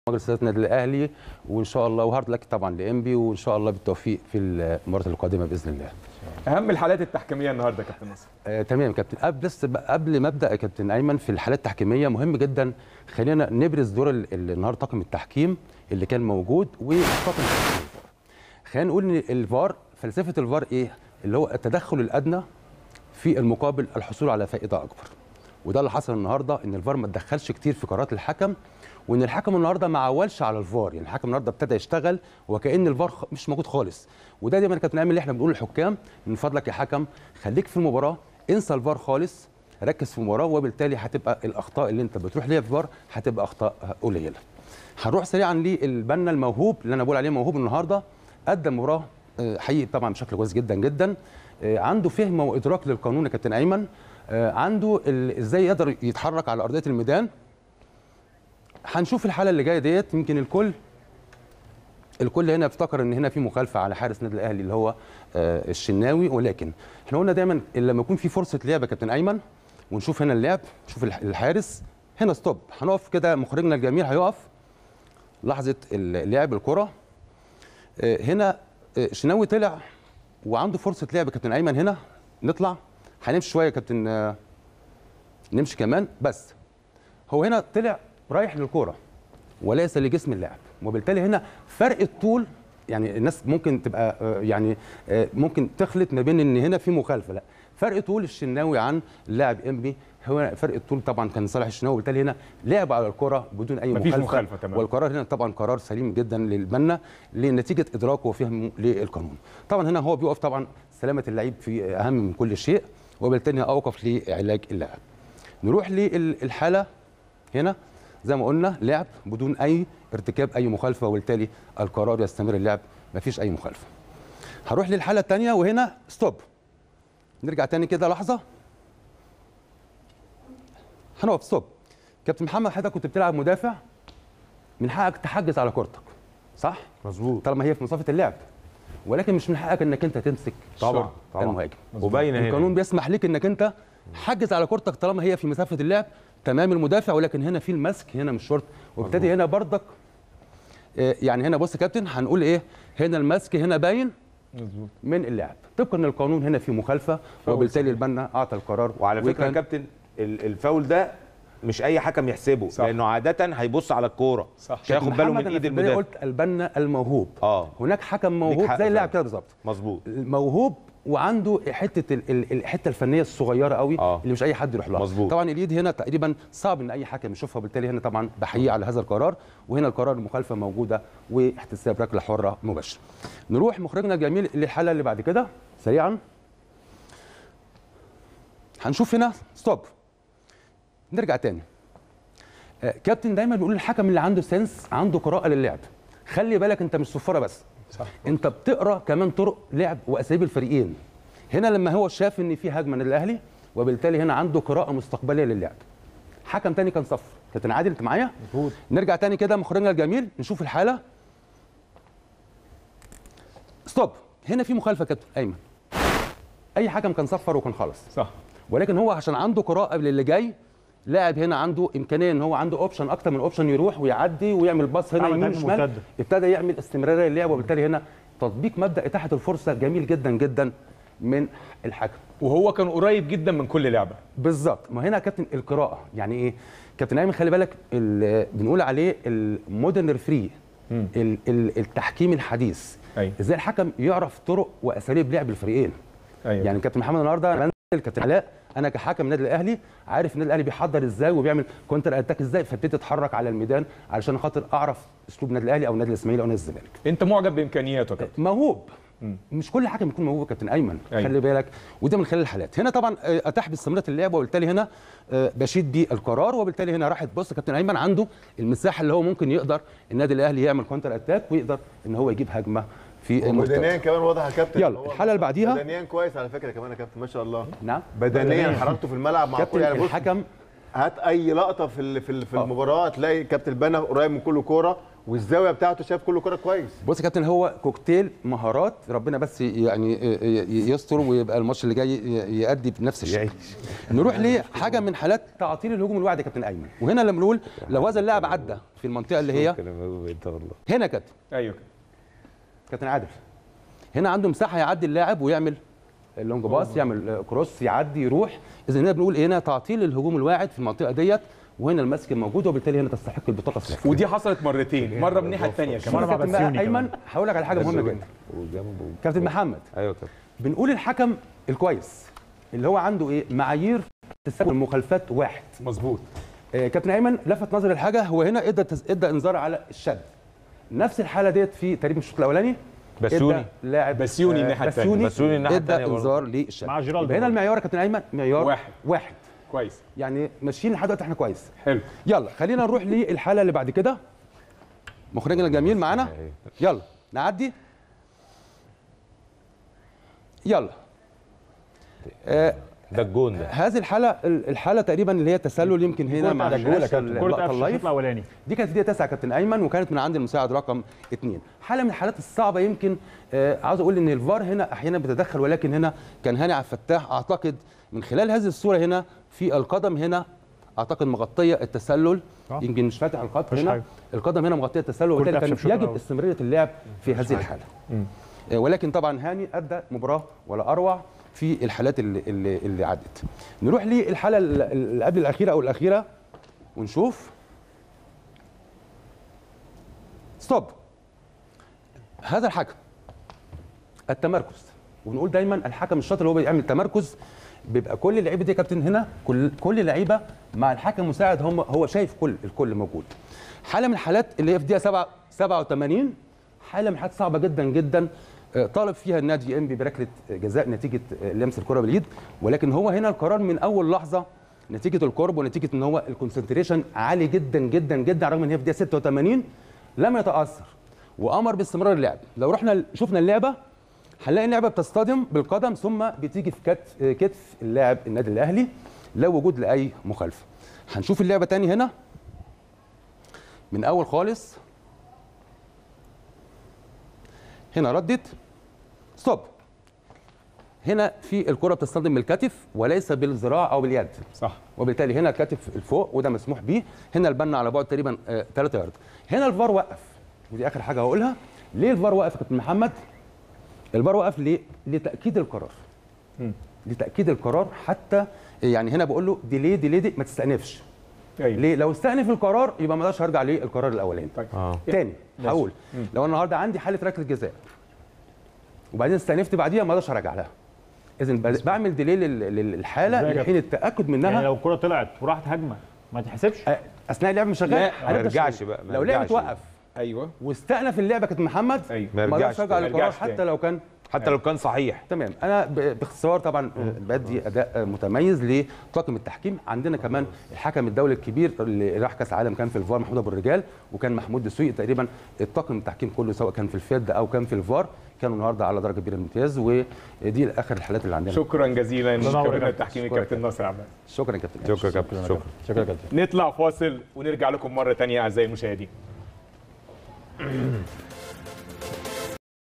مجلس اداره النادي الاهلي وان شاء الله وهارد لك طبعا لانبي وان شاء الله بالتوفيق في المباراه القادمه باذن الله. اهم الحالات التحكيميه النهارده يا كابتن نصر آه تمام يا كابتن قبل بس قبل ما ابدا يا كابتن ايمن في الحالات التحكيميه مهم جدا خلينا نبرز دور ال- ال- النهارده طاقم التحكيم اللي كان موجود وطاقم تحكيم الفار. خلينا نقول ان الفار فلسفه الفار ايه؟ اللي هو التدخل الادنى في المقابل الحصول على فائده اكبر. وده اللي حصل النهارده ان الفار ما تدخلش كتير في قرارات الحكم وان الحكم النهارده ما عولش على الفار يعني الحكم النهارده ابتدى يشتغل وكان الفار خ- مش موجود خالص وده دايما كابتن ايمن اللي احنا بنقول للحكام من فضلك يا حكم خليك في المباراه انسى الفار خالص ركز في المباراه وبالتالي هتبقى الاخطاء اللي انت بتروح ليها في الفار هتبقى اخطاء قليله هنروح سريعا للبنا الموهوب اللي انا بقول عليه موهوب النهارده قدم مباراه آه، حقيقي طبعا بشكل كويس جدا جدا آه، عنده فهم وادراك للقانون يا كابتن ايمن آه، عنده ال- ازاي يقدر يتحرك على ارضيه الميدان هنشوف الحاله اللي جايه ديت يمكن الكل الكل هنا افتكر ان هنا في مخالفه على حارس النادي الاهلي اللي هو آه، الشناوي ولكن احنا قلنا دايما إن لما يكون في فرصه لعب يا كابتن ايمن ونشوف هنا اللعب نشوف الح- الحارس هنا ستوب هنقف كده مخرجنا الجميل هيقف لحظه اللعب الكره آه، هنا آه، الشناوي طلع وعنده فرصه لعب يا كابتن ايمن هنا نطلع هنمشي شويه يا كابتن آه، نمشي كمان بس هو هنا طلع رايح للكوره وليس لجسم اللاعب وبالتالي هنا فرق الطول يعني الناس ممكن تبقى آه، يعني آه، ممكن تخلط ما بين ان هنا في مخالفه لا فرق طول الشناوي عن اللاعب انبي هو فرق الطول طبعا كان صالح الشناوي وبالتالي هنا لعب على الكره بدون اي مفيش مخالفه, مخالفة تمام. والقرار هنا طبعا قرار سليم جدا للبنا لنتيجه ادراكه وفهمه للقانون طبعا هنا هو بيقف طبعا سلامه اللعيب في اهم من كل شيء وبالتالي اوقف لعلاج اللاعب نروح للحاله هنا زي ما قلنا لعب بدون اي ارتكاب اي مخالفه وبالتالي القرار يستمر اللعب مفيش اي مخالفه هروح للحاله الثانيه وهنا ستوب نرجع تاني كده لحظه هنقف ستوب كابتن محمد حضرتك كنت بتلعب مدافع من حقك تحجز على كورتك صح مظبوط طالما هي في مسافه اللعب ولكن مش من حقك انك انت تمسك طبعا شعر طبعا المهاجم وباينه هنا القانون بيسمح لك انك انت حجز على كورتك طالما هي في مسافه اللعب تمام المدافع ولكن هنا في المسك هنا مش شرط وابتدي هنا بردك آه، يعني هنا بص يا كابتن هنقول ايه هنا المسك هنا باين مظبوط من اللاعب طبقا للقانون هنا في مخالفه وبالتالي البنا اعطى القرار وعلى فكره يا وكان- كابتن ال- الفاول ده مش اي حكم يحسبه صح. لانه عاده هيبص على الكوره صح. مش هياخد باله محمد من أنا ايد في البداية المدافع قلت البنا الموهوب اه هناك حكم موهوب حق زي اللاعب فعلا. كده بالظبط مظبوط موهوب وعنده حته ال- ال- الحته الفنيه الصغيره قوي آه. اللي مش اي حد يروح لها مظبوط. طبعا اليد هنا تقريبا صعب ان اي حكم يشوفها وبالتالي هنا طبعا بحييه على هذا القرار وهنا القرار المخالفه موجوده واحتساب ركله حره مباشره نروح مخرجنا الجميل للحاله اللي بعد كده سريعا هنشوف هنا ستوب نرجع تاني آه، كابتن دايما بيقول الحكم اللي عنده سنس عنده قراءه للعب خلي بالك انت مش صفاره بس صح انت بتقرا كمان طرق لعب واساليب الفريقين هنا لما هو شاف ان في هجمه للاهلي وبالتالي هنا عنده قراءه مستقبليه للعب حكم تاني كان صفر كابتن عادل انت معايا مظبوط نرجع تاني كده مخرجنا الجميل نشوف الحاله ستوب هنا في مخالفه كابتن ايمن اي حكم كان صفر وكان خلص صح ولكن هو عشان عنده قراءه للي جاي لاعب هنا عنده امكانيه ان هو عنده اوبشن اكتر من اوبشن يروح ويعدي ويعمل باص هنا عمل يمين هجمة شمال مرتدة. ابتدى يعمل استمراريه للعب وبالتالي هنا تطبيق مبدا اتاحه الفرصه جميل جدا جدا من الحكم وهو كان قريب جدا من كل لعبه بالظبط ما هنا يا كابتن القراءه يعني ايه كابتن ايمن خلي بالك ال- بنقول عليه المودرن ريفري مم. ال- ال- التحكيم الحديث ايوه ازاي الحكم يعرف طرق واساليب لعب الفريقين ايوه يعني كابتن محمد النهارده أنا بنزل كابتن علاء انا كحكم النادي الاهلي عارف النادي الاهلي بيحضر ازاي وبيعمل كونتر اتاك ازاي فابتدي اتحرك على الميدان علشان خاطر اعرف اسلوب النادي الاهلي او النادي الاسماعيلي او نادي الزمالك انت معجب بامكانياته يا كابتن موهوب مم. مش كل حكم يكون موهوب يا كابتن ايمن أيوة. خلي بالك وده من خلال الحالات هنا طبعا آه، اتاح باستمرار اللعب وبالتالي هنا آه، بشيد بالقرار وبالتالي هنا راحت بص كابتن ايمن عنده المساحه اللي هو ممكن يقدر النادي الاهلي يعمل كونتر اتاك ويقدر ان هو يجيب هجمه في وبدنيا المرتد كمان واضح يا كابتن يلا، هو الحالة اللي بعديها. بدنيا كويس على فكره كمان يا كابتن ما شاء الله نعم بدنيا حركته في الملعب معقول كابتن يعني بص الحكم هات اي لقطه في ال- في ال- في آه. المباراه تلاقي كابتن بنا قريب من كل كوره والزاويه بتاعته شايف كل كره كويس بص يا كابتن هو كوكتيل مهارات ربنا بس يعني ي- ي- يستر ويبقى الماتش اللي جاي ي- يأدي بنفس الشيء نروح لحاجه من حالات تعطيل الهجوم الواعد يا كابتن ايمن وهنا لما نقول لو هذا اللاعب عدى في المنطقه اللي هي هنا يا كابتن ايوه كابتن عادل هنا عنده مساحه يعدي اللاعب ويعمل اللونج باس يعمل آه، كروس يعدي يروح اذا هنا بنقول هنا تعطيل الهجوم الواعد في المنطقه ديت وهنا المسك موجود وبالتالي هنا تستحق البطاقه الصفراء ودي حصلت مرتين مره من الناحيه الثانيه شوف كمان يا مع كابتن بقى بسيوني ايمن هقول لك على حاجه مهمه جدا كابتن محمد ايوه كابتن بنقول الحكم الكويس اللي هو عنده ايه معايير تسبب المخالفات واحد مظبوط آه، كابتن ايمن لفت نظري الحاجه هو هنا ادى تز... ادى انذار على الشد نفس الحاله ديت في تقريبا الشوط الاولاني بسيوني. ادى لاعب بسيوني آه، الناحية التانية. بسيوني بسيوني الناحية ادى التانية برضه. انذار للشد مع جيرالدو يبقى هنا برضه. المعيار يا كابتن ايمن معيار واحد. واحد كويس يعني ماشيين لحد دلوقتي احنا كويس حلو يلا خلينا نروح للحاله اللي بعد كده مخرجنا الجميل معانا يلا نعدي يلا آه ده الجون ده هذه الحاله الحاله تقريبا اللي هي تسلل يمكن هنا مع كرة الجول قفشه كرة قفشه الشوط اللايف الاولاني دي كانت دقيقه 9 كابتن ايمن وكانت من عند المساعد رقم اثنين حاله من الحالات الصعبه يمكن آه عاوز اقول ان الفار هنا احيانا بيتدخل ولكن هنا كان هاني عبد الفتاح اعتقد من خلال هذه الصوره هنا في القدم هنا اعتقد مغطيه التسلل آه. يمكن مش فاتح الخط مفيش هنا حاجة. القدم هنا مغطيه التسلل وبالتالي قفشة كان في الشوط يجب الأول. استمراريه اللعب في هذه الحاله آه، ولكن طبعا هاني ادى مباراه ولا اروع في الحالات اللي اللي, اللي عدت نروح للحاله ال- اللي قبل الاخيره او الاخيره ونشوف ستوب هذا الحكم التمركز وبنقول دايما الحكم الشاطر اللي هو بيعمل تمركز بيبقى كل اللعيبه دي يا كابتن هنا كل كل اللعيبه مع الحكم المساعد هم هو شايف كل الكل موجود حاله من الحالات اللي هي في دقيقه 7 87 حاله من الحالات صعبه جدا جدا آه، طالب فيها النادي ام بي بركله جزاء نتيجه آه، لمس الكره باليد ولكن هو هنا القرار من اول لحظه نتيجه القرب ونتيجه ان هو الكونسنتريشن عالي جدا جدا جدا رغم ان هي في دقيقه 86 لم يتاثر وامر باستمرار اللعب لو رحنا شفنا اللعبه هنلاقي اللعبه بتصطدم بالقدم ثم بتيجي في كتف كتف اللاعب النادي الاهلي لا وجود لاي مخالفه هنشوف اللعبه تاني هنا من اول خالص هنا ردت ستوب هنا في الكره بتصطدم بالكتف وليس بالذراع او باليد صح وبالتالي هنا الكتف الفوق وده مسموح بيه هنا البنا على بعد تقريبا 3 يارد هنا الفار وقف ودي اخر حاجه هقولها ليه الفار وقف يا كابتن محمد الفار وقف ليه لتاكيد القرار لتاكيد القرار حتى يعني هنا بقول له ديلي ديلي دي ما تستأنفش ايوه ليه لو استأنف القرار يبقى ما اقدرش ارجع للقرار الاولاني طيب اه تاني هقول لو النهارده عندي حاله ركله جزاء وبعدين استأنفت بعديها ما اقدرش ارجع لها اذا ب- بعمل ديلي لل- لل- للحاله إزاي يا لحين التاكد منها يعني لو الكره طلعت وراحت هجمه ما تحسبش أ- اثناء اللعب مش شغال لا، هنبدأ ما يرجعش شغال. بقى، ما لو لعبه يرجعش. توقف ايوه واستأنف اللعبه كابتن محمد ايوه ما ما اقدرش يرجعش ارجع تاني. للقرار يرجعش حتى تاني. لو كان حتى لو كان صحيح تمام انا ب- باختصار طبعا آه، بدي اداء متميز لطاقم التحكيم عندنا كمان الحكم الدولي الكبير اللي راح كاس عالم كان في الفار محمود ابو الرجال وكان محمود دسوقي تقريبا الطاقم التحكيم كله سواء كان في الفيد او كان في الفار كانوا النهارده على درجه كبيره الامتياز ودي اخر الحالات اللي عندنا شكرا جزيلا الله ينور كابتن يا التحكيم شكرا الكابتن ناصر عباس شكرا كابتن شكرا يا كابتن شكرا شكرا كابتن نطلع فاصل ونرجع لكم مره ثانيه اعزائي المشاهدين